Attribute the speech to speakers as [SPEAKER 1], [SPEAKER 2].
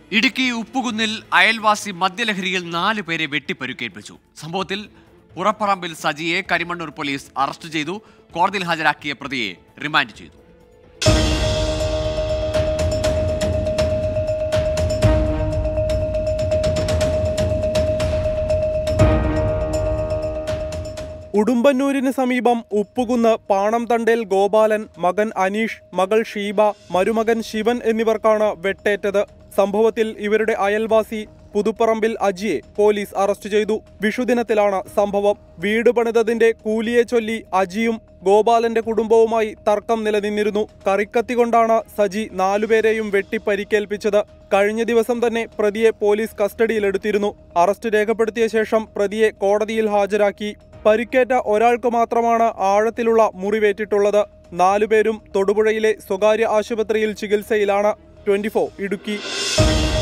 [SPEAKER 1] ഇടുക്കി ഉപ്പുകുന്നിൽ അയൽവാസി മദ്യലഹരിയിൽ നാല് പേരെ വെട്ടിപ്പരുക്കേൽപ്പിച്ചു സംഭവത്തിൽ പുറപ്പറമ്പിൽ സജിയെ കരിമണ്ണൂർ പോലീസ് അറസ്റ്റ് ചെയ്തു കോടതിയിൽ ഹാജരാക്കിയ പ്രതിയെ റിമാൻഡ് ചെയ്തു
[SPEAKER 2] ഉടുമ്പന്നൂരിന് സമീപം ഉപ്പുകുന്ന് പാണംതണ്ടേൽ ഗോപാലൻ മകൻ അനീഷ് മകൾ ഷീബ മരുമകൻ ശിവൻ എന്നിവർക്കാണ് വെട്ടേറ്റത് സംഭവത്തിൽ ഇവരുടെ അയൽവാസി പുതുപ്പറമ്പിൽ അജിയെ പോലീസ് അറസ്റ്റ് ചെയ്തു വിഷുദിനത്തിലാണ് സംഭവം വീട് പണിതതിന്റെ കൂലിയെ ചൊല്ലി അജിയും ഗോപാലന്റെ കുടുംബവുമായി തർക്കം നിലനിന്നിരുന്നു കറിക്കത്തി കൊണ്ടാണ് സജി നാലുപേരെയും വെട്ടി പരിക്കേൽപ്പിച്ചത് കഴിഞ്ഞ ദിവസം തന്നെ പ്രതിയെ പോലീസ് കസ്റ്റഡിയിലെടുത്തിരുന്നു അറസ്റ്റ് രേഖപ്പെടുത്തിയ ശേഷം പ്രതിയെ കോടതിയിൽ ഹാജരാക്കി പരിക്കേറ്റ ഒരാൾക്ക് മാത്രമാണ് ആഴത്തിലുള്ള മുറിവേറ്റിട്ടുള്ളത് നാലുപേരും തൊടുപുഴയിലെ സ്വകാര്യ ആശുപത്രിയിൽ ചികിത്സയിലാണ് ട്വന്റി ഇടുക്കി